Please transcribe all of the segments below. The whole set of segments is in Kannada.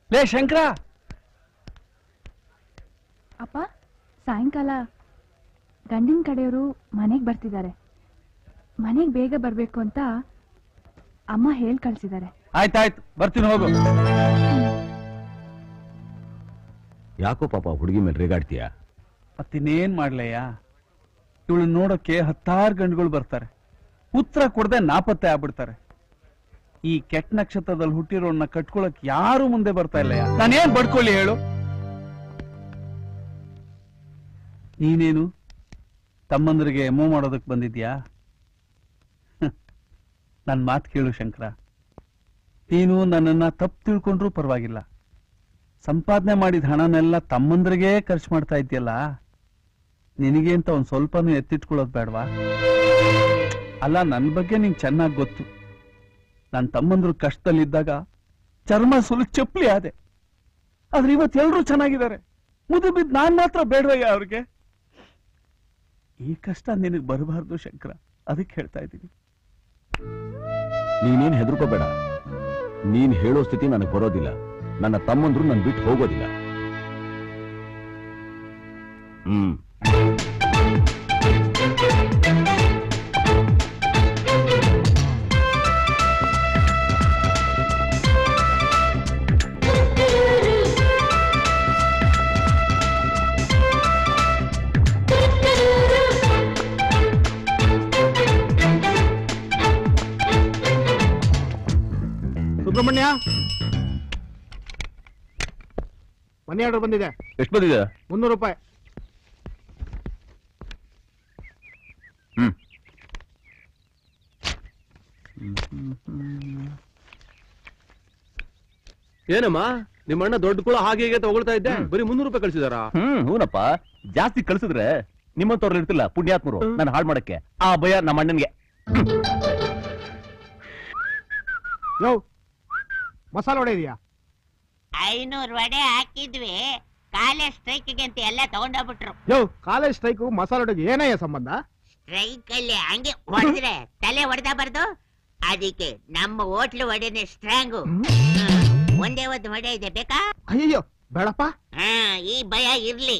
ಲೇ ಶಂಕರ ಅಪ್ಪ ಸಾಯಂಕಾಲ ಗಂಡಿನ ಕಡೆಯವರು ಮನೆಗೆ ಬರ್ತಿದ್ದಾರೆ ಮನೆಗೆ ಬೇಗ ಬರಬೇಕು ಅಂತ ಅಮ್ಮ ಹೇಳಿ ಕಳ್ಸಿದ್ದಾರೆ ಆಯ್ತಾಯ್ತು ಬರ್ತೀನಿ ಹೋಗು ಯಾಕೋ ಪಾಪ ಹುಡುಗಿ ಮೇಲೆ ರೇಗಾಡ್ತೀಯ ಮತ್ತಿನ್ನೇನ್ ಮಾಡ್ಲಯ್ಯ ಇವಳು ನೋಡೋಕೆ ಹತ್ತಾರು ಗಂಡುಗಳು ಬರ್ತಾರೆ ಉತ್ತರ ಕೊಡದೆ ನಾಪತ್ತೆ ಆಗ್ಬಿಡ್ತಾರೆ ಈ ಕೆಟ್ಟ ನಕ್ಷತ್ರದಲ್ಲಿ ಹುಟ್ಟಿರೋನ್ನ ಕಟ್ಕೊಳಕ್ ಯಾರು ಮುಂದೆ ಬರ್ತಾ ಇಲ್ಲಯ್ಯ ನಾನೇನ್ ಬಡ್ಕೊಳ್ಳಿ ಹೇಳು ನೀನೇನು ತಮ್ಮಂದ್ರಿಗೆ ಮೂವ್ ಮಾಡೋದಕ್ ಬಂದಿದ್ಯಾ ನನ್ ಮಾತು ಕೇಳು ಶಂಕರ ನೀನು ನನ್ನನ್ನ ತಪ್ಪು ತಿಳ್ಕೊಂಡ್ರೂ ಪರವಾಗಿಲ್ಲ ಸಂಪಾದನೆ ಮಾಡಿದ ಹಣನೆಲ್ಲ ತಮ್ಮಂದ್ರಿಗೆ ಖರ್ಚು ಮಾಡ್ತಾ ಇದ್ಯಲ್ಲ ನಿನಗೆ ಅಂತ ಒಂದ್ ಸ್ವಲ್ಪನೂ ಎತ್ತಿಟ್ಕೊಳ್ಳೋದು ಬೇಡವಾ ಅಲ್ಲ ನನ್ ಬಗ್ಗೆ ನಿಂಗೆ ಚೆನ್ನಾಗಿ ಗೊತ್ತು ನನ್ನ ತಮ್ಮಂದ್ರು ಕಷ್ಟದಲ್ಲಿದ್ದಾಗ ಚರ್ಮ ಸುಲು ಚಪ್ಪಲಿ ಆದೆ ಆದ್ರೆ ಇವತ್ತು ಎಲ್ರೂ ಚೆನ್ನಾಗಿದ್ದಾರೆ ಮುದು ಬಿದ್ದು ನಾನ್ ಮಾತ್ರ ಬೇಡವಯ್ಯ ಅವ್ರಿಗೆ ಈ ಕಷ್ಟ ನಿನಗೆ ಬರಬಾರ್ದು ಶಂಕರ ಅದಕ್ಕೆ ಹೇಳ್ತಾ ಇದ್ದೀನಿ ನೀನೇನ್ ಹೆದರ್ಕೋಬೇಡ ನೀನ್ ಹೇಳೋ ಸ್ಥಿತಿ ನನಗೆ ಬರೋದಿಲ್ಲ ನನ್ನ ತಮ್ಮಂದ್ರು ನನ್ ಬಿಟ್ಟು ಹೋಗೋದಿಲ್ಲ ಹ್ಮ್ ಸುಬ್ರಹ್ಮಣ್ಯ ಮನಿ ಆರ್ಡರ್ ಬಂದಿದೆ ಎಷ್ಟು ಬಂದಿದೆ ಮುನ್ನೂರು ರೂಪಾಯಿ ಹ್ಮ್ ಏನಮ್ಮ ನಿಮ್ಮಣ್ಣ ದೊಡ್ಡ ಕುಳ ಹಾಗೆ ಹೀಗೆ ತಗೊಳ್ತಾ ಇದ್ದೆ ಬರೀ ಮುನ್ನೂರು ರೂಪಾಯಿ ಕಳ್ಸಿದಾರಾ ಹ್ಮ್ ಹೂನಪ್ಪ ಜಾಸ್ತಿ ಕಳ್ಸಿದ್ರೆ ನಿಮ್ಮಂತವ್ರು ಇರ್ತಿಲ್ಲ ಪುಣ್ಯಾತ್ಮರು ನಾನು ಹಾಳು ಮಾಡಕ್ಕೆ ಆ ಭಯ ನಮ್ಮ ಅಣ್ಣನ್ಗೆ ಯೋ ಮಸಾಲ ವಡೆ ಇದೆಯಾ ಐನೂರು ವಡೆ ಹಾಕಿದ್ವಿ ಕಾಲೇಜ್ ಸ್ಟ್ರೈಕ್ಗೆ ಅಂತ ಎಲ್ಲ ತಗೊಂಡೋಗ್ಬಿಟ್ರು ಯೋ ಕಾಲೇಜ್ ಸ್ಟ್ರೈಕು ಮಸಾಲ ವಡೆಗೆ ಏನಯ್ಯ ಸಂಬಂಧ ಸ್ಟ್ರೈಕ್ ಅಲ್ಲಿ ಹಂಗೆ ಹೊಡೆದ್ರೆ ತಲೆ ಹೊಡೆದ ಬರ್ದು ಅದಕ್ಕೆ ನಮ್ಮ ಹೋಟ್ಲು ವಡೆನೆ ಸ್ಟ್ರಾಂಗು ಒಂದೇ ಒಂದು ವಡೆ ಇದೆ ಬೇಕಾ ಅಯ್ಯೋ ಬೇಡಪ್ಪ ಹಾ ಈ ಭಯ ಇರ್ಲಿ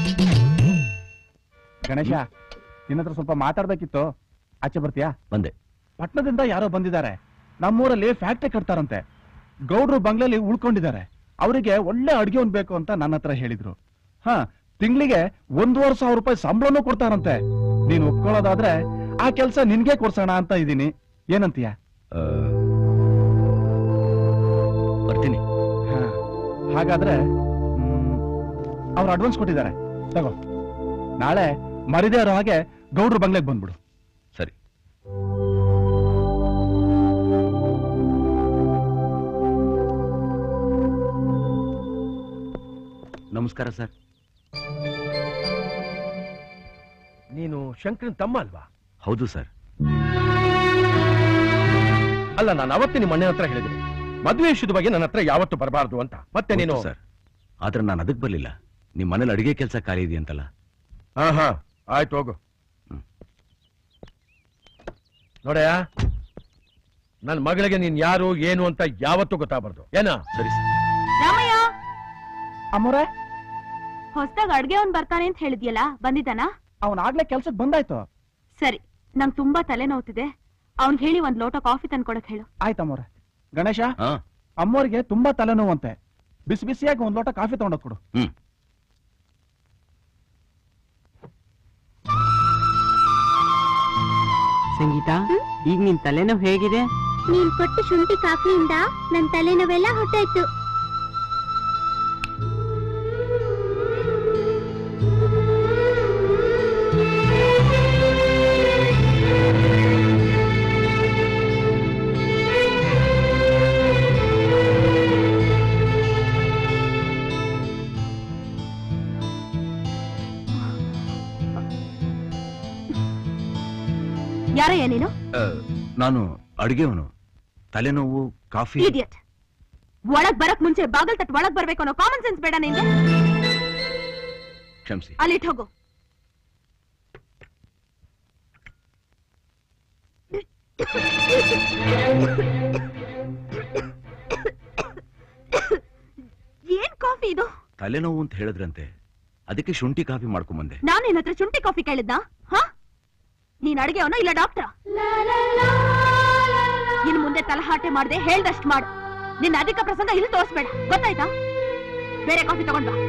ಗಣೇಶ ನಿನ್ನ ಹತ್ರ ಸ್ವಲ್ಪ ಮಾತಾಡ್ಬೇಕಿತ್ತು ಆಚೆ ಬರ್ತೀಯಾ ಬಂದೆ ಪಟ್ಟಣದಿಂದ ಯಾರೋ ಬಂದಿದ್ದಾರೆ ನಮ್ಮೂರಲ್ಲಿ ಫ್ಯಾಕ್ಟ್ರಿ ಕಟ್ತಾರಂತೆ ಗೌಡ್ರು ಬಂಗ್ಲೆಲಿ ಉಳ್ಕೊಂಡಿದ್ದಾರೆ ಅವರಿಗೆ ಒಳ್ಳೆ ಅಡ್ಗೆ ಒಂದ್ ಬೇಕು ಅಂತ ನನ್ನ ಹತ್ರ ಹೇಳಿದ್ರು ಹಾ ತಿಂಗಳಿಗೆ ಒಂದೂವರೆ ಸಾವಿರ ರೂಪಾಯಿ ಸಂಬಳನೂ ಕೊಡ್ತಾರಂತೆ ನೀನು ಒಪ್ಕೊಳ್ಳೋದಾದ್ರೆ ಆ ಕೆಲಸ ನಿನ್ಗೆ ಕೊಡ್ಸೋಣ ಅಂತ ಇದೀನಿ ಏನಂತೀಯ ಆ, ಬರ್ತೀನಿ ಹಾ, ಹಾಗಾದ್ರೆ ಅವ್ರು ಅಡ್ವಾನ್ಸ್ ಕೊಟ್ಟಿದ್ದಾರೆ ತಗೋ ನಾಳೆ ಮರಿದೇ ಇರೋ ಹಾಗೆ ಗೌಡ್ರು ಬಂಗ್ಲೆಗೆ ಬಂದ್ಬಿಡು ಸರಿ ನಮಸ್ಕಾರ ಸರ್ ನೀನು ಶಂಕರನ್ ತಮ್ಮ ಅಲ್ವಾ ಹೌದು ಸರ್ ಅಲ್ಲ ನಾನು ಅವತ್ತೇ ನಿಮ್ಮ ಅಣ್ಣನ ಹತ್ರ ಹೇಳಿದ್ದೀನಿ ಮದುವೆ ವಿಷಯದ ಬಗ್ಗೆ ನನ್ನ ಹತ್ರ ಯಾವತ್ತು ಬರಬಾರ್ದು ಅಂತ ಮತ್ತೆ ನೀನು ಸರ್ ಆದ್ರೆ ನಾನು ಅದಕ್ಕೆ ಬರ್ಲಿಲ್ಲ ನಿಮ್ ಮನೇಲಿ ಅಡಿಗೆ ಕೆಲಸ ಖಾಲಿ ಇದೆಯಂತಲ್ಲ ಹಾ ಹಾ ಆಯ್ತು ಹೋಗು ಹ್ಮ್. ನೋಡಯ್ಯ ನನ್ನ ಮಗಳಿಗೆ ನೀನ್ ಯಾರು ಏನು ಅಂತ ಯಾವತ್ತೂ ಗೊತ್ತಾಗಬಾರ್ದು ಏನ ಸರಿ ಸರ್ ರಾಮಯ್ಯ ಅಮ್ಮೋರೆ ಹೊಸದಾಗ ಅಡ್ಗೆ ಅವ್ನ್ ಬರ್ತಾನೆ ಅಂತ ಹೇಳಿದ್ಯಲ್ಲ ಬಂದಿದ್ದಾನ ಅವನ್ ಆಗ್ಲೇ ಕೆಲ್ಸಕ್ಕೆ ಬಂದಾಯ್ತು ಸರಿ ನಂಗ್ ತುಂಬಾ ತಲೆ ನೋವ್ತಿದೆ ಅವ್ನ್ ಹೇಳಿ ಒಂದ್ ಲೋಟ ಕಾಫಿ ತಂದ್ಕೊಡಕ್ ಹೇಳು ಆಯ್ತಮ್ಮೋರೆ ಗಣೇಶ ಹಾ ಅಮ್ಮೋರಿಗೆ ತುಂಬಾ ತಲೆನೋವಂತೆ ಬಿಸಿ ಬಿಸಿಯಾಗಿ ಒಂದ್ ಲೋಟ ಕಾಫಿ ತಗೊಂಡೋಗ್ ಕೊಡು ಹ್ಮ್ ಸಂಗೀತ ಈಗ ನಿನ್ ತಲೆನೋವು ಹೇಗಿದೆ ನೀನ್ ಕೊಟ್ಟ ಶುಂಠಿ ಕಾಫಿಯಿಂದ ನನ್ ತಲೆನೋವೆಲ್ಲ ಹೊಟ್ಟಾಯ್ತು ಯಾರಯ್ಯ ನೀನು ಆ, ನಾನು ಅಡಿಗೆವನು ತಲೆನೋವು ಕಾಫಿ ಇಡಿಯಟ್ ಒಳಗ್ ಬರಕ್ ಮುಂಚೆ ಬಾಗಲ್ ತಟ್ ಒಳಗ್ ಬರ್ಬೇಕು ಅನ್ನೋ ಕಾಮನ್ ಸೆನ್ಸ್ ಬೇಡ ನಿಂಗೆ ಕ್ಷಮಿಸಿ ಅಲ್ಲಿಟ್ ಹೋಗು ತಲೆನೋವು ಅಂತ ಹೇಳಿದ್ರಂತೆ ಅದಕ್ಕೆ ಶುಂಠಿ ಕಾಫಿ ಮಾಡ್ಕೊಂಬಂದೆ ನಾನು ನಿನ್ನ ಹತ್ರ ಶುಂಠಿ ಕಾಫಿ ಕೇಳಿದ್ನಾ ಹಾ ನೀನ್ ಅಡಿಗೆ ಅವನ ಇಲ್ಲ ಡಾಕ್ಟರ್ ಇನ್ ಮುಂದೆ ತಲಹಾಟೆ ಮಾಡದೆ ಹೇಳ್ದಷ್ಟು ಮಾಡು ನಿನ್ನ ಅಧಿಕ ಪ್ರಸಂಗ ಇಲ್ಲಿ ತೋರಿಸ್ಬೇಡ ಗೊತ್ತಾಯ್ತಾ ಬೇರೆ ಕಾಫಿ ತಗೊಂಡ್ ಬಾ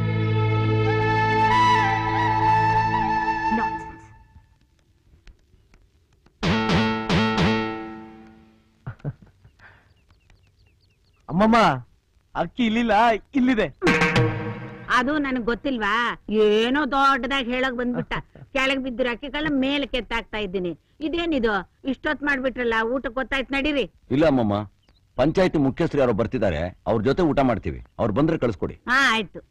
Nonsense. ಅಮ್ಮಮ್ಮ ಅಕ್ಕಿ ಇಲ್ಲಿಲ್ಲ ಇಲ್ಲಿದೆ ಅದು ನನಗ್ ಗೊತ್ತಿಲ್ವಾ ಏನೋ ದೊಡ್ಡದಾಗಿ ಹೇಳಕ್ ಬಂದ್ಬಿಟ್ಟ ಕೆಳಗ್ ಬಿದ್ದಿರೋ ಅಕ್ಕಿಗಳನ್ನ ಮೇಲೆ ಕೆತ್ತಾಕ್ತಾ ಇದ್ದೀನಿ ಇದೇನಿದು ಇಷ್ಟೊತ್ ಮಾಡ್ಬಿಟ್ರಲ್ಲ ಊಟಕ್ಕೆ ಗೊತ್ತಾಯ್ತು ನಡೀರಿ ಇಲ್ಲ ಅಮ್ಮಮ್ಮ ಪಂಚಾಯತಿ ಮುಖ್ಯಸ್ಥರು ಯಾರೋ ಬರ್ತಿದ್ದಾರೆ ಅವ್ರ ಜೊತೆ ಊಟ ಮಾಡ್ತೀವಿ ಅವ್ರು ಬಂದ್ರೆ ಕಳಿಸ್ಕೊಡಿ ಹಾ ಆಯ್ತು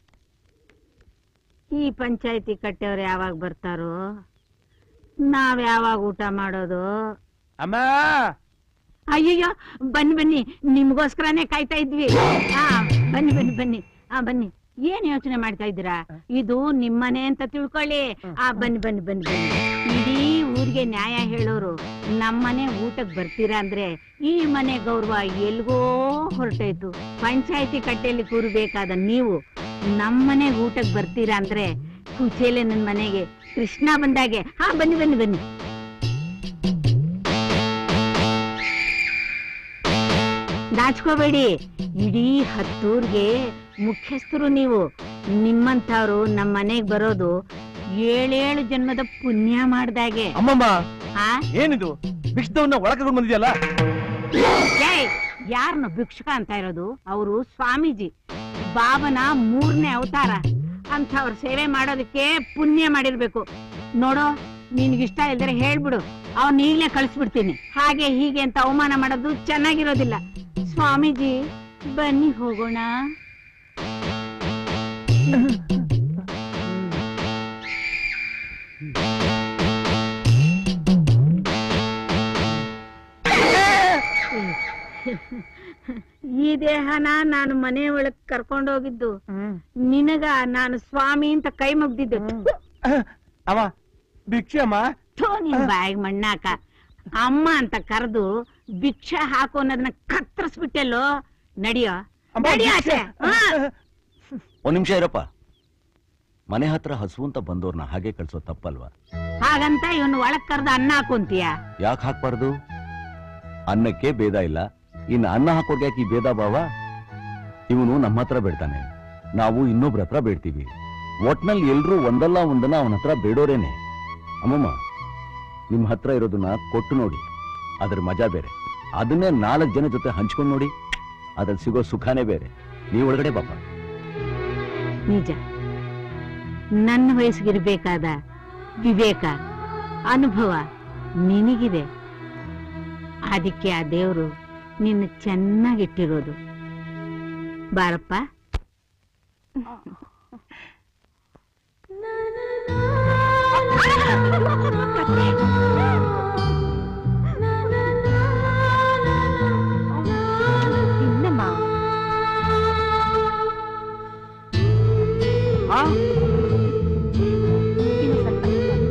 ಈ ಪಂಚಾಯತಿ ಕಟ್ಟೆಯವ್ರು ಯಾವಾಗ ಬರ್ತಾರೋ ನಾವ್ ಯಾವಾಗ ಊಟ ಮಾಡೋದು ಅಮ್ಮ ಅಯ್ಯಯ್ಯೋ ಬನ್ನಿ ಬನ್ನಿ ನಿಮ್ಗೋಸ್ಕರನೇ ಕಾಯ್ತಾ ಇದ್ವಿ ಹಾ ಬನ್ನಿ ಬನ್ನಿ ಬನ್ನಿ ಹಾ ಬನ್ನಿ ಏನ್ ಯೋಚನೆ ಮಾಡ್ತಾ ಇದ್ದೀರಾ ಇದು ನಿಮ್ಮನೆ ಅಂತ ತಿಳ್ಕೊಳ್ಳಿ ಆ ಬನ್ನಿ ಬನ್ನಿ ಬನ್ನಿ ಬನ್ನಿ ಇಡೀ ಊರಿಗೆ ನ್ಯಾಯ ಹೇಳೋರು ನಮ್ಮನೆ ಊಟಕ್ ಬರ್ತೀರಾ ಅಂದ್ರೆ ಈ ಮನೆ ಗೌರವ ಎಲ್ಗೋ ಹೊರಟೋಯ್ತು ಪಂಚಾಯತಿ ಕಟ್ಟೆಯಲ್ಲಿ ಕೂರ್ಬೇಕಾದ ನೀವು ನಮ್ಮನೆ ಊಟಕ್ ಬರ್ತೀರಾ ಅಂದ್ರೆ ಕುಚೇಲೆ ನನ್ ಮನೆಗೆ ಕೃಷ್ಣ ಬಂದಾಗೆ ಹಾ ಬನ್ನಿ ಬನ್ನಿ ಬನ್ನಿ ನಾಚ್ಕೋಬೇಡಿ ಇಡೀ ಹತ್ತೂರ್ಗೆ ಮುಖ್ಯಸ್ಥರು ನೀವು ನಿಮ್ಮಂಥವ್ರು ನಮ್ಮ ಮನೆಗ್ ಬರೋದು ಏಳೇಳು ಜನ್ಮದ ಪುಣ್ಯ ಮಾಡ್ದಾಗೆ ಅಮ್ಮಮ್ಮ ಆ ಏನಿದು ಬಿಕ್ಸ್ದವನ್ನ ಒಳಕೊಂಡು ಬಂದಿದ್ಯಲ್ಲ ಏಯ್ ಯಾರನ್ನ ಭಿಕ್ಷುಕ ಅಂತ ಇರೋದು ಅವರು ಸ್ವಾಮೀಜಿ ಬಾಬನ ಮೂರನೇ ಅವತಾರ ಅಂಥವ್ರ ಸೇವೆ ಮಾಡೋದಕ್ಕೆ ಪುಣ್ಯ ಮಾಡಿರ್ಬೇಕು ನೋಡೋ ನಿನ್ಗಿಷ್ಟ ಇಲ್ದರೆ ಹೇಳ್ಬಿಡು ಅವ್ನ ಈಗ್ಲೇ ಕಳಿಸ್ಬಿಡ್ತೀನಿ ಹಾಗೆ ಹೀಗೆ ಅಂತ ಅವಮಾನ ಮಾಡೋದು ಚೆನ್ನಾಗಿರೋದಿಲ್ಲ ಸ್ವಾಮೀಜಿ ಬನ್ನಿ ಹೋಗೋಣ ಈ ದೇಹನ ನಾನು ಮನೆ ಒಳಗ್ ಕರ್ಕೊಂಡೋಗಿದ್ದು ನಿನಗ ನಾನು ಸ್ವಾಮಿ ಅಂತ ಕೈ ಮುಗ್ದಿದ್ದು ಅವ ಭಿಕ್ಷೆ ಅಮ್ಮ ಥು, ನಿನ್ ಬಾಯಿಗೆ ಮಣ್ಣಾಕ ಅಮ್ಮ ಅಂತ ಕರೆದು ಭಿಕ್ಷೆ ಹಾಕು ಅನ್ನೋದನ್ನ ಕತ್ತರಿಸ್ಬಿಟ್ಟೆಲ್ಲೋ ನಡಿಯೋ ಅಮ್ಮ, ನಡಿಯೋ ಆಚೆ. ಹಾ. ಒಂದ್ ನಿಮಿಷ ಇರಪ್ಪ ಮನೆ ಹತ್ರ ಹಸು ಅಂತ ಬಂದವ್ರನ್ನ ಹಾಗೆ ಕಳ್ಸೋ ತಪ್ಪಲ್ವಾ ಹಾಗಂತ ಇವನು ಒಳಗ್ ಕರೆದು ಅನ್ನ ಹಾಕೊಂತೀಯ ಯಾಕೆ ಹಾಕ್ಬಾರ್ದು ಅನ್ನಕ್ಕೆ ಭೇದ ಇಲ್ಲ ಇನ್ನು ಅನ್ನ ಹಾಕೋರ್ಗೆ ಯಾಕೆ ಈ ಭೇದ ಭಾವ ಇವನು ನಮ್ಮ ಹತ್ರ ಬೇಡ್ತಾನೆ ನಾವು ಇನ್ನೊಬ್ರ ಹತ್ರ ಬೇಡ್ತೀವಿ ಒಟ್ನಲ್ಲಿ ಎಲ್ರೂ ಒಂದಲ್ಲ ಒಂದನ್ನ ಅವನ ಹತ್ರ ಬೇಡೋರೇನೆ ಅಮ್ಮಮ್ಮ ನಿಮ್ ಹತ್ರ ಇರೋದನ್ನ ಕೊಟ್ಟು ನೋಡಿ ಅದ್ರ ಮಜಾ ಬೇರೆ ಅದನ್ನೇ ನಾಲ್ಕು ಜನ ಜೊತೆ ಹಂಚ್ಕೊಂಡು ನೋಡಿ ಅದ್ರಲ್ಲಿ ಸಿಗೋ ಸುಖಾನೇ ಬೇರೆ ನೀವ್ ಒಳಗಡೆ ಪಾಪ ನಿಜ ನನ್ನ ವಯಸ್ಸಿಗಿರ್ಬೇಕಾದ ವಿವೇಕ ಅನುಭವ ನಿನಗಿದೆ ಅದಕ್ಕೆ ಆ ದೇವ್ರು ನಿನ್ನ ಚೆನ್ನಾಗಿಟ್ಟಿರೋದು ಬಾರಪ್ಪ ಇನ್ನಮ್ಮ ಇನ್ನು ಸ್ವಲ್ಪ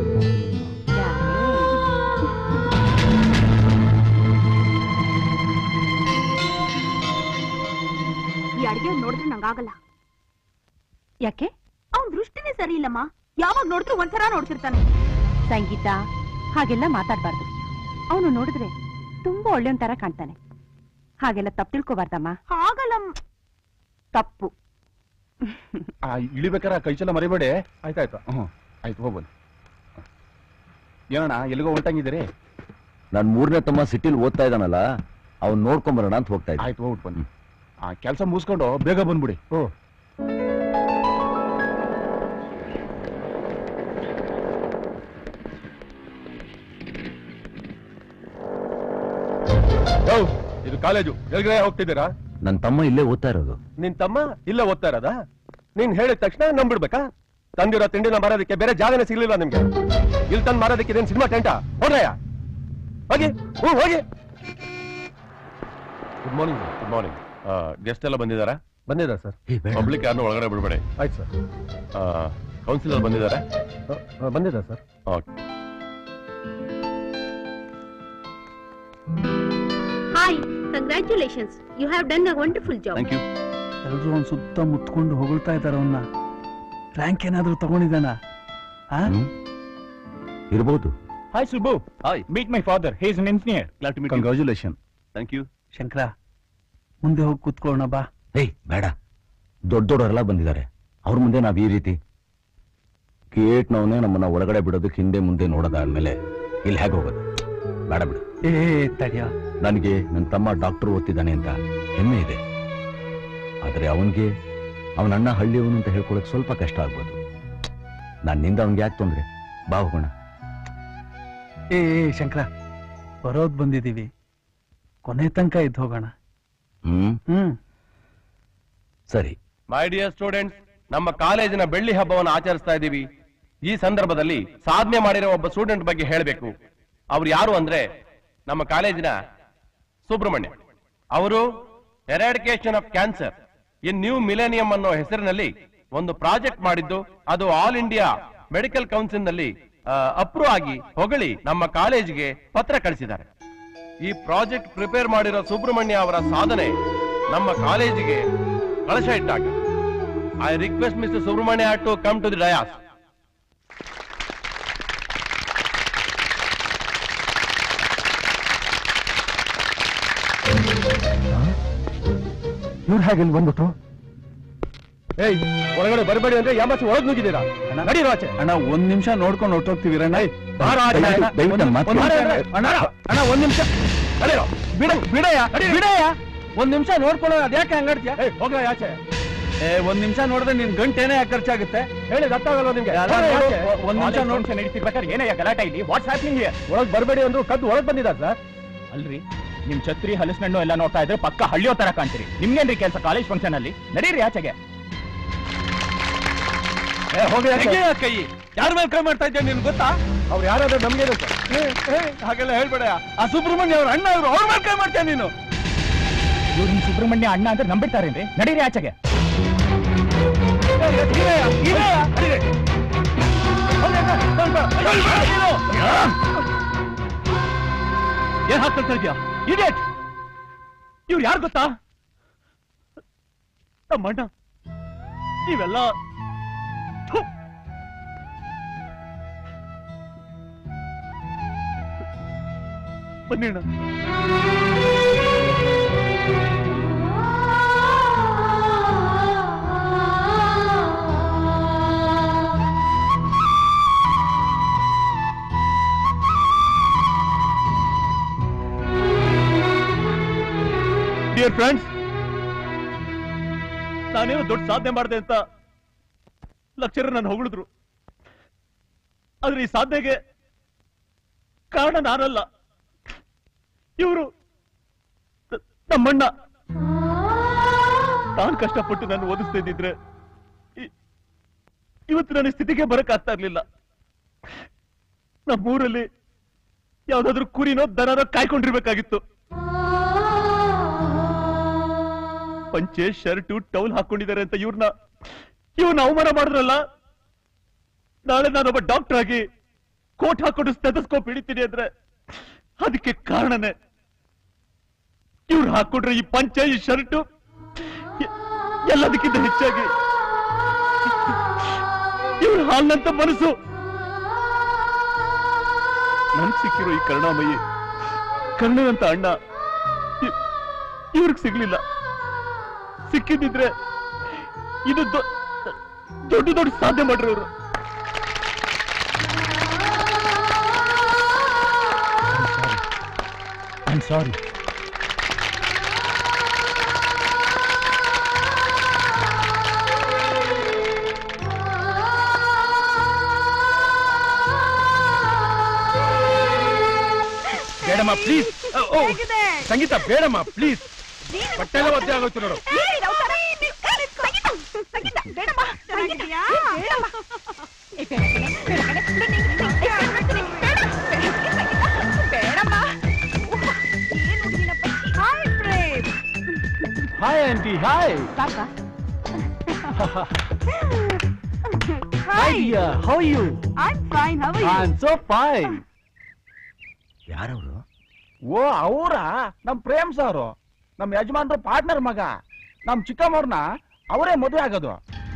ಈ ಅಡ್ಗೆ ನೋಡಿದ್ರೆ ನಂಗಾಗಲ್ಲ ಯಾಕೆ ಅವನ್ ದೃಷ್ಟಿನೇ ಸರಿ ಇಲ್ಲಮ್ಮ ಯಾವಾಗ ನೋಡಿದ್ರು ಒಂಥರ ನೋಡ್ತಿರ್ತಾನೆ ಸಂಗೀತ ಹಾಗೆಲ್ಲ ಮಾತಾಡ್ಬಾರ್ದು ಅವನು ನೋಡಿದ್ರೆ ತುಂಬಾ ಒಳ್ಳೆಯವನ್ ತರ ಕಾಣ್ತಾನೆ ಹಾಗೆಲ್ಲ ತಪ್ಪು ತಿಳ್ಕೊಬಾರ್ದಮ್ಮ ಹಾಗಲ್ಲ ತಪ್ಪು ಆ ಇಳಿಬೇಕಾರ ಕೈ ಚಲ ಮರಿಬೇಡಿ ಆಯ್ತಾಯ್ತು ಹ್ಮ್ ಆಯ್ತು ಹೋಗ್ಬನ್ನಿ ಏನಣ್ಣ ಎಲ್ಲಿಗೋ ಹೊಂಟಂಗಿದ್ದೀರಿ ನನ್ ಮೂರನೇ ತಮ್ಮ ಸಿಟಿಲ್ ಓದ್ತಾ ಇದ್ದಾನಲ್ಲ ಅವ್ನ್ ನೋಡ್ಕೊಂಬರೋಣ ಅಂತ ಹೋಗ್ತಾ ಇದ್ದೆ ಆಯ್ತು ಹೋಗ್ಬಿಟ್ಟು ಬನ್ನಿ ಆ ಕೆಲಸ ಮುಗಿಸ್ಕೊಂಡು ಬೇಗ ಬಂದ್ಬಿಡಿ ಹ್ಞೂ ಇದು ಕಾಲೇಜು ಎಲ್ಗಡೆ ಹೋಗ್ತಿದ್ದೀರಾ ನನ್ ತಮ್ಮ ಇಲ್ಲೇ ಓದ್ತಾ ಇರೋದು ನಿನ್ ತಮ್ಮ ಇಲ್ಲ ಓದ್ತಾ ಇರೋದಾ ನೀನ್ ಹೇಳಿದ ತಕ್ಷಣ ನಂಬಿಡ್ಬೇಕಾ ತಂದಿರೋ ತಿಂಡಿನ ಮಾರೋದಕ್ಕೆ ಬೇರೆ ಜಾಗನೇ ಸಿಗ್ಲಿಲ್ಲ ನಿಮ್ಗೆ ಇಲ್ಲಿ ತಂದು ಮಾರೋದಕ್ಕೆ ಇದೇನ್ ಸಿನಿಮಾ ಟೆಂಟ ಹೋಗ್ರಯ್ಯ ಹೋಗಿ ಹ್ಞೂ ಹೋಗಿ good morning good morning guest ಎಲ್ಲ ಬಂದಿದ್ದಾರಾ ಬಂದಿದ್ದಾರೆ ಸರ್ ಏ, ಬೇಡ. ಪಬ್ಲಿಕ್ ಯಾರನ್ನೂ ಒಳಗಡೆ ಬಿಡಬೇಡಿ ಆಯ್ತು ಸರ್ ಕೌನ್ಸಿಲರ್ ಬಂದಿದ್ದಾರೆ ಬಂದಿದ್ದಾರೆ sir okay hi congratulations you have done a wonderful job thank you ಎಲ್ರು ಅವ್ನ್ ಸುತ್ತ ಮುತ್ಕೊಂಡು ಹೊಗಳ್ತಾ ಇದಾರ ಅವನ್ನ ರ್ಯಾಂಕ್ ಏನಾದ್ರೂ ತಗೊಂಡಿದ್ದಾನ ಆ ಹ್ಮ್? ಇರ್ಬೋದು hi Subbu hi Meet my father. He is an engineer. Glad to meet Congratulations. Thank you Shankara ಮುಂದೆ ಹೋಗಿ ಕೂತ್ಕೊಳ್ಳೋಣ ಬಾ ಏಯ್ ಬೇಡ ದೊಡ್ಡ ದೊಡ್ಡವರೆಲ್ಲ ಬಂದಿದ್ದಾರೆ ಅವ್ರ ಮುಂದೆ ನಾವ್ ಈ ರೀತಿ ಗೇಟ್ನವನೇ ನಮ್ಮನ್ನ ಒಳಗಡೆ ಬಿಡೋದಕ್ಕೆ ಹಿಂದೆ ಮುಂದೆ ನೋಡೋದಾದ್ಮೇಲೆ ಇಲ್ಲಿ ಹೇಗೆ ಹೋಗೋದು ಬೇಡ ಬಿಡು ಏ ತಡಿಯ ನನಗೆ ನನ್ನ ತಮ್ಮ ಡಾಕ್ಟರ್ ಓದ್ತಿದ್ದಾನೆ ಅಂತ ಹೆಮ್ಮೆ ಇದೆ ಆದರೆ ಅವನಿಗೆ ಅವನ ಅಣ್ಣ ಹಳ್ಳಿಯವನು ಅಂತ ಹೇಳ್ಕೊಳಕ್ ಸ್ವಲ್ಪ ಕಷ್ಟ ಆಗ್ಬೋದು ನನ್ನಿಂದ ಅವನಿಗೆ ಯಾಕೆ ತೊಂದ್ರೆ ಬಾ ಹೋಗೋಣ ಏ ಏ, ಶಂಕರ ಬರೋದ್ ಬಂದಿದೀವಿ ಕೊನೆ ತನಕ ಇದ್ದು ಹೋಗೋಣ ಹ್ಮ್ ಹ್ಮ್ ಸರಿ ಮೈ ಡಿಯರ್ ಸ್ಟೂಡೆಂಟ್ಸ್ ನಮ್ಮ ಕಾಲೇಜಿನ ಬೆಳ್ಳಿ ಹಬ್ಬವನ್ನು ಆಚರಿಸ್ತಾ ಇದ್ದೀವಿ ಈ ಸಂದರ್ಭದಲ್ಲಿ ಸಾಧನೆ ಮಾಡಿರೋ ಒಬ್ಬ ಸ್ಟೂಡೆಂಟ್ ಬಗ್ಗೆ ಹೇಳಬೇಕು ಅವ್ರು ಯಾರು ಅಂದ್ರೆ ನಮ್ಮ ಕಾಲೇಜಿನ ಸುಬ್ರಹ್ಮಣ್ಯ ಅವರು eradication of cancer in new millennium ಅನ್ನೋ ಹೆಸರಿನಲ್ಲಿ ಒಂದು ಪ್ರಾಜೆಕ್ಟ್ ಮಾಡಿದ್ದು ಅದು ಆಲ್ ಇಂಡಿಯಾ ಮೆಡಿಕಲ್ ಕೌನ್ಸಿಲ್ ನಲ್ಲಿ ಅಪ್ರೂವ್ ಆಗಿ ಹೊಗಳಿ ನಮ್ಮ ಕಾಲೇಜಿಗೆ ಪತ್ರ ಕಳಿಸಿದ್ದಾರೆ ಈ ಪ್ರಾಜೆಕ್ಟ್ ಪ್ರಿಪೇರ್ ಮಾಡಿರೋ ಸುಬ್ರಹ್ಮಣ್ಯ ಅವರ ಸಾಧನೆ ನಮ್ಮ ಕಾಲೇಜಿಗೆ ಕಳಶ ಇಟ್ಟಾಗ I request mister Subramanya to come to the dais ಇವ್ರು ಹೇಗೆ ಇಲ್ಲಿ ಬಂದ್ಬಿಟ್ಟು ಏಯ್ ಒಳಗಡೆ ಬರಬೇಡಿ ಅಂದ್ರೆ ಯಾಮಾಸಿ ಒಳಗ್ ನುಗ್ಗಿದ್ದೀರಾ ನಡೀರೋ ಆಚೆ ಅಣ್ಣ ಒಂದ್ ನಿಮಿಷ ನೋಡ್ಕೊಂಡು ಹೊಟ್ಟೋಗ್ತೀವಿ ರಣ್ಣ ಬಾರೋ ಆಚೆ. ದಯವಿಟ್ಟು- ದಯವಿಟ್ಟು ನನ್ನ ಮಾತು ಒಂದ್ ನಿಮಿಷ ಕೇಳಿ. ಅಣ್ಣ ಅಣ್ಣ ಒಂದ್ ನಿಮಿಷ ನಡೀರೋ. ಬಿಡ ಬಿಡಯ್ಯ ಬಿಡಯ್ಯ ಒಂದ್ ನಿಮಿಷ ನೋಡ್ಕೊಳ್ಳೋ ಅದ್ಯಾಕೆ ಹಂಗಾಡ್ತೀಯ ಏಯ್ ಹೋಗ್ರ ಆಚೆ ಏ ಒಂದ್ ನಿಮಿಷ ನೋಡಿದ್ರೆ ನಿನ್ ಗಂಟೇನೆ ಯಾಕೆ ಖರ್ಚಾಗುತ್ತೆ ಹೇಳಿದ್ ಅರ್ಥ ಆಗಲ್ವಾ ನಿಮ್ಗೆ ಅಲ್ಲ, ಹೋಗ್ರಿ ನೋಡು, ಆಚೆ. ಒಂದ್ ನಿಮಿಷ ಕಾಲೇಜ್ ನೋಡ್ ಫಂಕ್ಷನ್ ನಡೀತಿರ್ಬೇಕಾದ್ರೆ ಏನಯ್ಯ ಗಲಾಟೆ ಇಲ್ಲಿ ವಾಟ್ಸ್ ಹ್ಯಾಪ್ನಿಂಗ್ ಹಿಯರ್ ಒಳಗ್ ಬರಬೇಡಿ ಅಂದ್ರು ಕದ್ದು ಒಳಗ್ ಬಂದಿದ್ದಾರೆ ಸರ್ ಅಲ್ರಿ ನಿಮ್ ಛತ್ರಿ ಹಲಸಿನಣ್ಣು ಎಲ್ಲ ನೋಡ್ತಾ ಇದ್ರೆ ಪಕ್ಕ ಹಳ್ಳಿಯೋ ತರ ಕಾಣ್ತೀರಿ ನಿಮ್ಗೇನ್ರಿ ಕೆಲಸ ಕಾಲೇಜ್ ಫಂಕ್ಷನ್ ಅಲ್ಲಿ ನಡೀರಿ ಆಚೆಗೆ ಏ ಹೋಗ್ರಿ ಆಚೆ. ತೆಗೆಯ ಕೈ ಯಾರ ಮೇಲೆ ಕೈ ಮಾಡ್ತಾ ಇದ್ದೆ ನಿನ್ ಗೊತ್ತಾ ಅವ್ರು ಯಾರಾದ್ರೂ ನಮ್ಗೇನು ಸರ್ ಏ, ಏ, ಹಾಗೆಲ್ಲ ಹೇಳ್ಬೇಡ ಆ ಸುಬ್ರಹ್ಮಣ್ಯ ಅವ್ರ ಅಣ್ಣ ಇವ್ರು ಅವ್ರ ಮೇಲೆ ಕೈ ಮಾಡ್ತೀಯ ನೀನು ಇವ್ರು ನಿಮ್ ಸುಬ್ರಹ್ಮಣ್ಯ ಅಣ್ಣ ಅಂದ್ರೆ ನಂಬಿಡ್ತಾರೇನ್ರಿ ನಡೀರಿ ಆಚೆಗೆ ಇರಯ್ಯ, ಇರಯ್ಯ, ನಡೀರಿ. ಹೋಗ್ರಿ ಅಕ್ಕ, ಬಂದ್ ಬಾ. ಅಯ್ಯೋ, ಬೇಡ ನೀನು. ಏನ್ ಹಾಕ್ಕೊಳ್ತಾ ಇದ್ಯಾ ಇಡಿಯಟ್ ಇವ್ರು ಯಾರು ಗೊತ್ತಾ ನಮ್ಮಣ್ಣ ನೀವೆಲ್ಲ ಥು. ಬನ್ನಿ ಅಣ್ಣ ಡಿಯರ್ ಫ್ರೆಂಡ್ಸ್ ನಾನೇನೋ ದೊಡ್ಡ ಸಾಧನೆ ಮಾಡಿದೆ ಅಂತ ಲೆಕ್ಚರರ್ ನಾನು ಹೊಗಳಿದ್ರು ಆದ್ರೆ ಈ ಸಾಧನೆಗೆ ಕಾರಣ ನಾನಲ್ಲ ಇವರು ನಮ್ಮಣ್ಣ ತಾನು ಕಷ್ಟಪಟ್ಟು ನಾನು ಓದಿಸ್ತಾ ಇದ್ದಿದ್ರೆ ಇ- ಇವತ್ತು ನನ್ನ ಸ್ಥಿತಿಗೆ ಬರಕ್ ಆಗ್ತಾ ಇರ್ಲಿಲ್ಲ ನಮ್ಮೂರಲ್ಲಿ ಯಾವ್ದಾದ್ರು ಕುರಿನೋ ದನನೋ ಕಾಯ್ಕೊಂಡಿರ್ಬೇಕಾಗಿತ್ತು ಪಂಚೆ ಶರ್ಟು ಟೌಲ್ ಹಾಕೊಂಡಿದ್ದಾರೆ ಅಂತ ಇವ್ರನ್ನ ಇವ್ನ ಅವಮಾನ ಮಾಡಿದ್ರಲ್ಲ ನಾಳೆ ನಾನೊಬ್ಬ ಡಾಕ್ಟರ್ ಆಗಿ ಕೋಟ್ ಹಾಕೊಂಡು ಸ್ಟೆಥೋಸ್ಕೋಪ್ ಹಿಡಿತೀನಿ ಅಂದ್ರೆ ಅದಕ್ಕೆ ಕಾರಣನೇ ಇವ್ರು ಹಾಕೊಂಡ್ರೆ ಈ ಪಂಚೆ ಈ ಶರ್ಟು ಎ- ಎಲ್ಲದಕ್ಕಿಂತ ಹೆಚ್ಚಾಗಿ ಇವ್ರ ಹಾಲ್ನಂತ ಮನಸ್ಸು ನನ್ ಸಿಕ್ಕಿರೋ ಈ ಕರುಣಾಮಯಿ ಕರ್ಣನಂತ ಅಣ್ಣ ಇ- ಇವ್ರಿಗೆ ಸಿಗ್ಲಿಲ್ಲ ಸಿಕ್ಕಿದ್ದಿದ್ರೆ ಇದು ದೊ- ದೊಡ್ಡ ದೊಡ್ಡ ಸಾಧನೆ ಮಾಡ್ರವ್ರು ಐಮ್ ಸಾರಿ ಬೇಡಮ್ಮ ಪ್ಲೀಸ್ ಸಂಗೀತ ಬೇಡಮ್ಮ ಪ್ಲೀಸ್ ಬಟ್ಟೆ ಎಲ್ಲ ಒದ್ದೆ ಆಗೋಯ್ತು ನೋಡು hi aunty hi hi how you I so fine ಯಾರವರು ಓ ಅವರ ನಮ್ ಪ್ರೇಮ್ ಸಾರು ನಮ್ ಯಜಮಾನ್ರು ಪಾರ್ಟ್ನರ್ ಮಗ ನಮ್ ಚಿಕ್ಕಮ್ಮವ್ರನ್ನ ಅವರೇ ಮದುವೆ ಆಗೋದು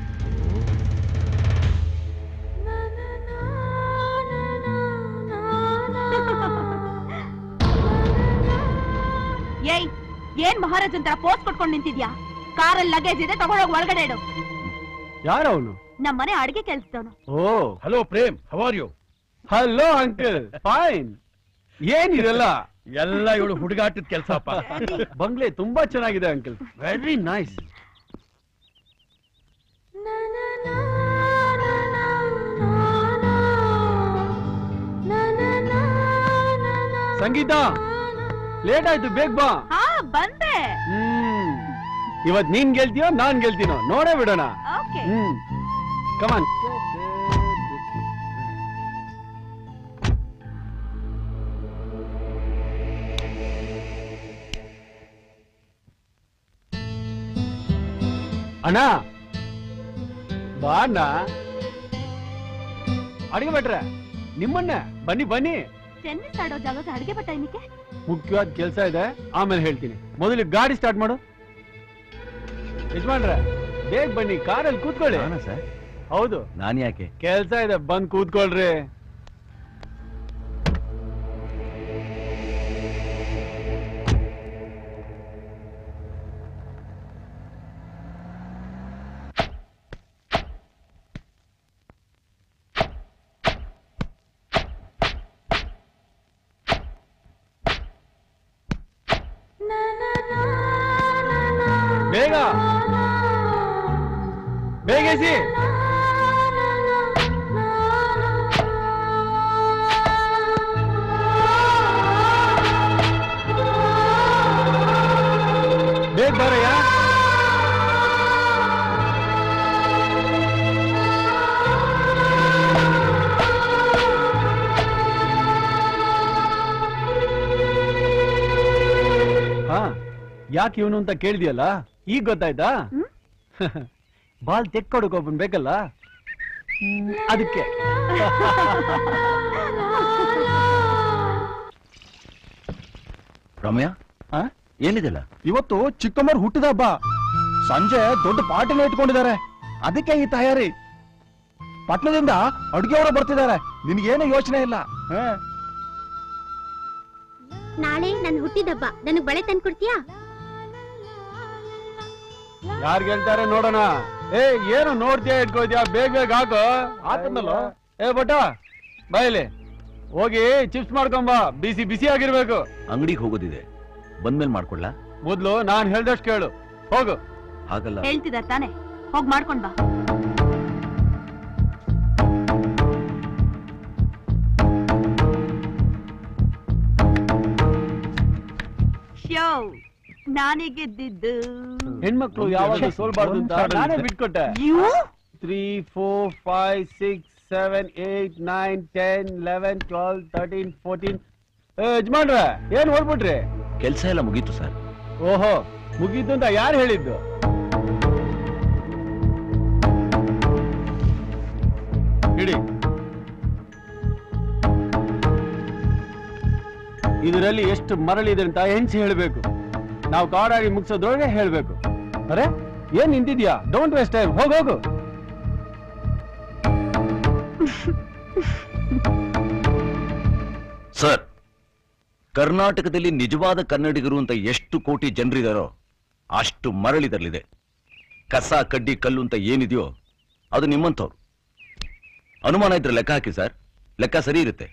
ಏಯ್ ಏನ್ ಮಹಾರಾಜ್ ಅಂತ ಪೋಸ್ಟ್ ಕೊಟ್ಕೊಂಡು ನಿಂತಿದ್ಯಾ ಕಾರಲ್ಲಿ ಲಗೇಜ್ ಇದೆ ತಗೊಂಡೋಗಿ ಒಳಗಡೆ ಇಡು ಯಾರವನು ನಮ್ಮನೆ ಅಡಿಗೆ ಕೆಲ್ಸದವನು ಓ hello Prem how are you hello uncle fine ಏನಿದೆಲ್ಲ ಎಲ್ಲ ಇವಳು ಹುಡುಗಾಟದ ಕೆಲಸಪ್ಪ ಬಂಗ್ಲೆ ತುಂಬಾ ಚೆನ್ನಾಗಿದೆ uncle very nice Sangeetha late ಆಯ್ತು ಬೇಗ ಬಾ ಹಾ ಬಂದೆ ಹ್ಮ್ ಇವತ್ ನೀನ್ ಗೆಲ್ತೀಯೋ ನಾನ್ ಗೆಲ್ತೀನೋ ನೋಡೇ ಬಿಡೋಣ ಓಕೆ ಹ್ಮ್ ಕಮಾನ್ ಅಣ್ಣ ಬಾ ಅಣ್ಣ ಅಡಿಗೆ ಭಟ್ರೆ ನಿಮ್ಮಣ್ಣ ಬನ್ನಿ ಬನ್ನಿ ಟೆನ್ನಿಸ್ ಆಡೋ ಜಾಗಕ್ಕೆ ಅಡಿಗೆ ಬಟ್ಟ ಏನಕ್ಕೆ ಮುಖ್ಯವಾದ ಕೆಲಸ ಇದೆ ಆಮೇಲೆ ಹೇಳ್ತೀನಿ ಮೊದಲು ಗಾಡಿ ಸ್ಟಾರ್ಟ್ ಮಾಡು ಯಜಮಾನ್ರೆ ಬೇಗ ಬನ್ನಿ ಕಾರಲ್ಲಿ ಕೂತ್ಕೊಳ್ಳಿ ಸರ್ ಹೌದು ನಾನ್ ಯಾಕೆ ಕೆಲ್ಸ ಇದೆ ಬಂದ್ ಕೂತ್ಕೊಳ್ರಿ ಬೇಗ ಬೇಗೇಸಿ ಬೇಗ ಬರಯ್ಯ ಹಾ ಯಾಕೆ ಇವನು ಅಂತ ಕೇಳಿದ್ಯಲ್ಲ ಈಗ ಗೊತ್ತಾಯ್ತಾ ಬಾಲ್ ತೆಕ್ಕೊಡಕ್ ಒಬ್ಬನ್ ಬೇಕಲ್ಲ ಹ್ಮ್, ಅದಕ್ಕೆ ರಮ್ಯಾ ಆ? ಏನಿದೆಲ್ಲ ಇವತ್ತು ಚಿಕ್ಕಮ್ಮರ್ ಹುಟ್ಟಿದ ಹಬ್ಬ ಸಂಜೆ ದೊಡ್ಡ ಪಾರ್ಟಿನ ಇಟ್ಕೊಂಡಿದ್ದಾರೆ ಅದಕ್ಕೆ ಈ ತಯಾರಿ ಪಟ್ನದಿಂದ ಅಡುಗೆಯವರು ಬರ್ತಿದ್ದಾರೆ ನಿನ್ಗೇನು ಯೋಚನೆ ಇಲ್ಲ ಹಾ? ನಾಳೆ ನನ್ ಹುಟ್ಟಿದಬ್ಬ ನನಗ್ ಬಳೆ ತಂದ್ಕೊಡ್ತೀಯಾ ಯಾರ್ ಗೆಲ್ತಾರೆ ನೋಡೋಣ ಏ ಏನು ನೋಡ್ತೀಯ ಇಟ್ಕೋದ್ಯಾ ಬೇಗ ಬೇಗ ಹಾಕು ಆತಂದಲ್ಲ ಏ ಬಟ ಬಾಯಿಲಿ ಹೋಗಿ ಚಿಪ್ಸ್ ಮಾಡ್ಕೊಂಬ ಬಿಸಿ ಬಿಸಿ ಆಗಿರ್ಬೇಕು ಅಂಗಡಿಗೆ ಹೋಗೋದಿದೆ ಬಂದ್ಮೇಲೆ ಮಾಡ್ಕೊಡ್ಲಾ ಮೊದ್ಲು ನಾನ್ ಹೇಳ್ದಷ್ಟು ಕೇಳು ಹೋಗು ಹಾಗಲ್ಲ ಹೇಳ್ತಿದಾರೆ ತಾನೆ ಹೋಗ್ ಮಾಡ್ಕೊಂಡ್ ಬಾ ಶೋ ನಾನೇ ಗೆದ್ದಿದ್ದು ಹೆಣ್ಮಕ್ಳು ಯಾವಾಗ ಸೋಲ್ಬಾರ್ದು ಅಂತ ನಾನೇ ಬಿಟ್ಕೊಟ್ಟೆ three four five six seven eight nine ten eleven twelve thirteen fourteen ಯಜಮಾನ್ರ ಏನ್ ಓಡ್ಬಿಟ್ರಿ ಕೆಲಸ ಎಲ್ಲ ಮುಗೀತು ಸರ್ ಓಹೋ ಮುಗೀತು ಅಂತ ಯಾರು ಹೇಳಿದ್ದು ಇಡಿ ಇದರಲ್ಲಿ ಎಷ್ಟು ಮರಳಿದೆ ಅಂತ ಹೆಂಚಿ ಹೇಳ್ಬೇಕು ನಾವು ಕಾಡಾಡಿ ಮುಗಿಸೋದ್ರೊಳಗೆ ಹೇಳ್ಬೇಕು ಅರೆ ಏನ್ ನಿಂತಿದ್ಯಾ ಡೋಂಟ್ ವೇಸ್ಟ್ ಟೈಮ್ ಹೋಗ್ ಹೋಗು ಸರ್ ಕರ್ನಾಟಕದಲ್ಲಿ ನಿಜವಾದ ಕನ್ನಡಿಗರು ಅಂತ ಎಷ್ಟು ಕೋಟಿ ಜನರಿದಾರೋ ಅಷ್ಟು ಮರಳಿದರಲ್ಲಿದೆ ಕಸ ಕಡ್ಡಿ ಕಲ್ಲು ಅಂತ ಏನಿದೆಯೋ ಅದು ನಿಮ್ಮಂಥವ್ರು ಅನುಮಾನ ಇದ್ರೆ ಲೆಕ್ಕ ಹಾಕಿ ಸರ್ ಲೆಕ್ಕ ಸರಿ ಇರುತ್ತೆ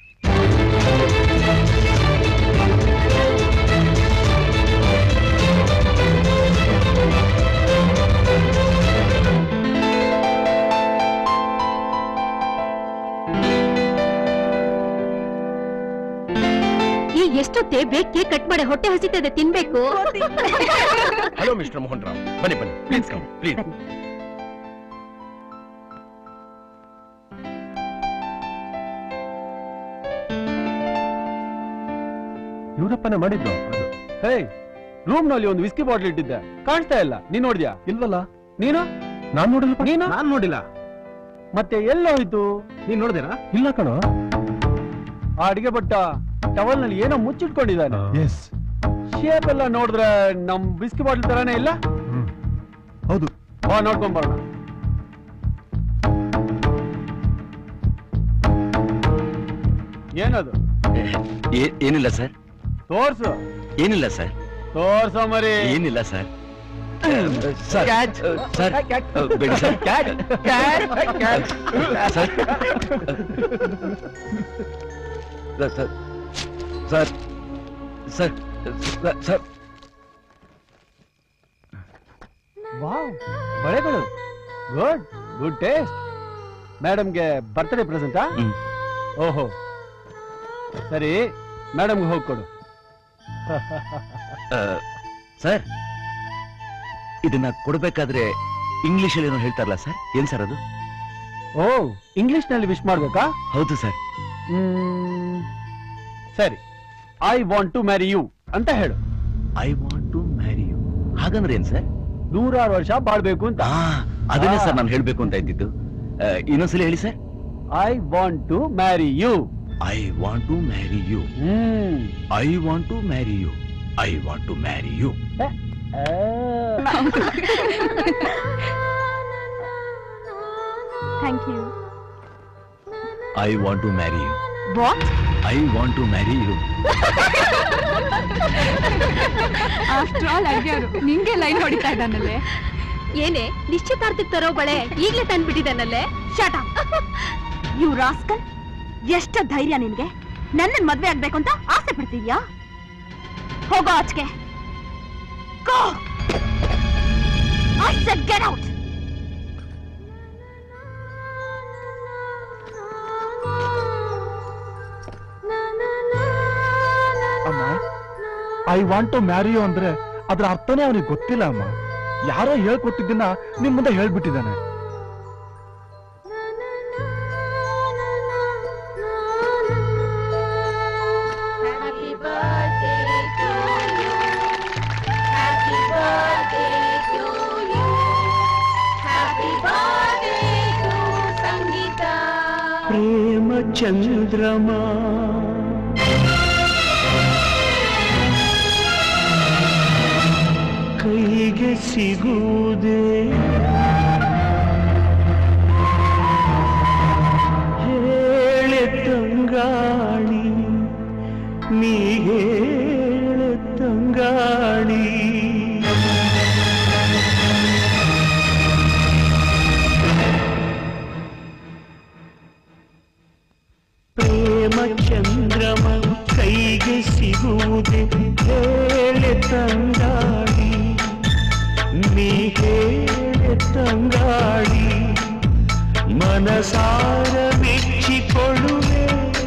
ಈ ಎಷ್ಟೊತ್ತೆ ಬೇಗ ಕೇಕ್ ಕಟ್ ಮಾಡಿ ಹೊಟ್ಟೆ ಹಸಿತದೆ ತಿನ್ಬೇಕು ಹಲೋ ಮಿಸ್ಟರ್ ಮೋಹನ್ ರಾವ್ ಬನ್ನಿ ಬನ್ನಿ ಪ್ಲೀಸ್ ಕಮ್ ಪ್ಲೀಸ್ ಇವರಪ್ಪನ ಮಾಡಿದ್ದು ಅದು ಹೇ ರೂಮ್ ನಲ್ಲಿ ಒಂದು ವಿಸ್ಕಿ ಬಾಟ್ಲ್ ಇಟ್ಟಿದ್ದೆ ಕಾಣಿಸ್ತಾ ಇಲ್ಲ ನೀನ್ ನೋಡಿದ್ಯಾ ಇಲ್ವಲ್ಲ ನೀನು ನಾನ್ ನೋಡಿಲ್ಲ ನೀನು ನಾನ್ ನೋಡಿಲ್ಲ ಮತ್ತೆ ಎಲ್ಲೋಯ್ತು ನೀನ್ ನೋಡಿದೇನಾ ಇಲ್ಲ ಕಣೋ ಆ ಅಡಿಗೆ ಭಟ್ಟ ಟವಲ್ ನಲ್ಲಿ ಏನೋ ಮುಚ್ಚಿಟ್ಕೊಂಡಿದ್ದಾನೆ ಎಸ್ ಶೇಪ್ ಎಲ್ಲ ನೋಡಿದ್ರೆ ನಮ್ ಬಿಸ್ಕಿ ಬಾಟ್ಲ್ ತರಾನೇ ಇಲ್ಲ ಹೌದು ಬಾ ನೋಡ್ಕೊಂಡ್ ಬರೋಣ ಏನದು ಏನಿಲ್ಲ ಸರ್ ತೋರ್ಸು ಏನಿಲ್ಲ ಸರ್ ತೋರ್ಸೋ ಮರಿ ಏನಿಲ್ಲ ಸರ್ ಸರ್ ಸರ್ ಬೇಡಿ sir sir sir sir sir sir wow ಬಳೆಗಳು ಗುಡ್ ಗುಡ್ ಟೇಸ್ಟ್ ಮೇಡಮ್ಗೆ ಬರ್ತ್ಡೇ ಪ್ರೆಸೆಂಟಾ ಹ್ಮ್. ಓಹೋ ಸರಿ ಮೇಡಮ್ಗೆ ಹೋಗಿ ಕೊಡು ಸರ್ ಇದನ್ನ ಕೊಡ್ಬೇಕಾದ್ರೆ ಇಂಗ್ಲಿಷ್ ಅಲ್ಲಿ ಏನೋ ಹೇಳ್ತಾರಲ್ಲ ಸರ್ ಏನ್ ಸರ್ ಅದು ಓ ಇಂಗ್ಲಿಷ್ ನಲ್ಲಿ ವಿಶ್ ಮಾಡ್ಬೇಕಾ ಹೌದು ಸರ್ ಹ್ಮ್. ಸರಿ I want to marry you ಅಂತ ಹೇಳು I want to marry you ಹಾಗಂದ್ರೆ ಏನ್ ಸರ್ ನೂರಾರು ವರ್ಷ ಬಾಳ್ಬೇಕು ಅಂತ ಆ, ಅದನ್ನೇ ಆ. ಸರ್ ನಾನು ಹೇಳ್ಬೇಕು ಅಂತ ಇದ್ದಿದ್ದು ಆ, ಇನ್ನೊಂದ್ಸಲ ಹೇಳಿ sir I want to marry you I want to marry you hmm I want to marry you I want to marry you thank you I want to marry you what I want to marry you after all ಅಡ್ಗೆಯವರು ನಿಂಗೆ ಲೈನ್ ಹೊಡಿತಾ ಇದ್ದಾನಲ್ಲೇ ಏನೇ ನಿಶ್ಚಿತಾರ್ಥಕ್ಕೆ ತರೋ ಬಳೆ ಈಗ್ಲೇ ತಂದ್ಬಿಟ್ಟಿದ್ದಾನಲ್ಲೇ ಶಾಟ ಯು ರಾಸ್ಕಲ್ ಎಷ್ಟ ಧೈರ್ಯ ನಿನ್ಗೆ ನನ್ನ ಮದ್ವೆ ಆಗ್ಬೇಕು ಅಂತ ಆಸೆ ಪಡ್ತಿದ್ಯಾ ಹೋಗೋ ಆಚೆಗೆ go I said get out ಅಮ್ಮ I want to marry you ಅಂದ್ರೆ ಅದ್ರ ಅರ್ಥನೇ ಅವನಿಗೆ ಗೊತ್ತಿಲ್ಲ ಅಮ್ಮ ಯಾರೋ ಹೇಳ್ಕೊಟ್ಟಿದ್ದನ್ನ ನಿಮ್ ಮುಂದೆ ಹೇಳ್ಬಿಟ್ಟಿದ್ದಾನೆ ಪ್ರೇಮ ಚಂದ್ರಮ ಕೈಗೆ ಸಿಗುವುದೇ ಹೇಳೆ ತಂಗಾಳಿ ನೀ ಹೇಳೆ ತಂಗಾಳಿ ಪ್ರೇಮ ಚಂದ್ರಮ ಕೈಗೆ ಸಿಗುವುದೇ ಹೇಳೆ ತಂಗಾಳಿ ನೀ ಹೇಳೆ ತಂಗಾಳಿ ಮನಸಾರ ಬಿಚ್ಚಿಕೊಳ್ಳುವೆ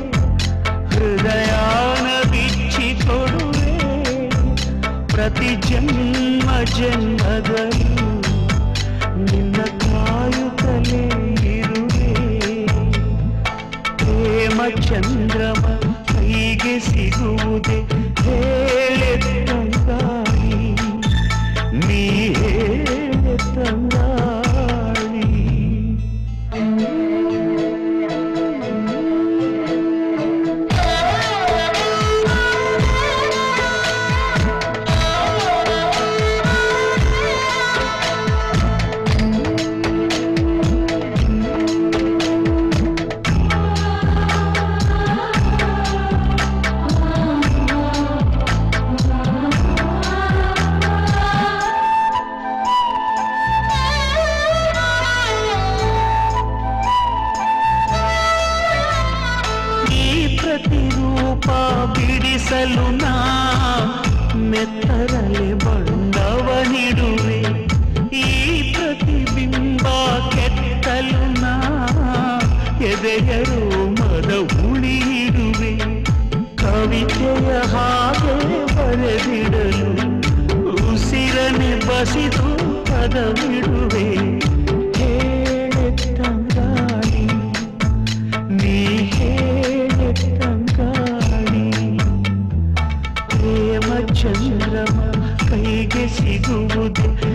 ಹೃದಯಾನ ಬಿಚ್ಚಿಕೊಡುವೆ ಪ್ರತಿ ಜನ್ಮ ಜನ್ಮದಲ್ಲೂ ನಿನ್ನ ಕಾಯುತ್ತಲೇ ಇರುವೆ ಪ್ರೇಮ ಚಂದ್ರಮ ಕೈಗೆ ಸಿಗುವುದೇ ಹೇಳೆ ತಂಗಾಳಿ ನೀ ಹೇಳೆ ತಂಗಾಳಿ ಈ ಪ್ರತಿರೂಪ ಬಿಡಿಸಲು ನಾ ಮೆತ್ತರಲೆ ಬಣ್ಣವನಿಡುವೆ ಈ ಪ್ರತಿಬಿಂಬ ಕೆತ್ತಲು ನಾ ಎದೆಯರು ಮದ ಉಳಿಯಿಡುವೆ ಕವಿತೆಯ ಹಾಗೆ ಬರೆದಿಡಲು ಉಸಿರನೆ ಬಸಿದು ಪದವಿಡುವೆ ಹೇಳೆ ತಂಗಾಳಿ ನೀ ಹೇಳೆ ತಂಗಾಳಿ ಪ್ರೇಮ ಚಂದ್ರಮ ಕೈಗೆ ಸಿಗುವುದೇ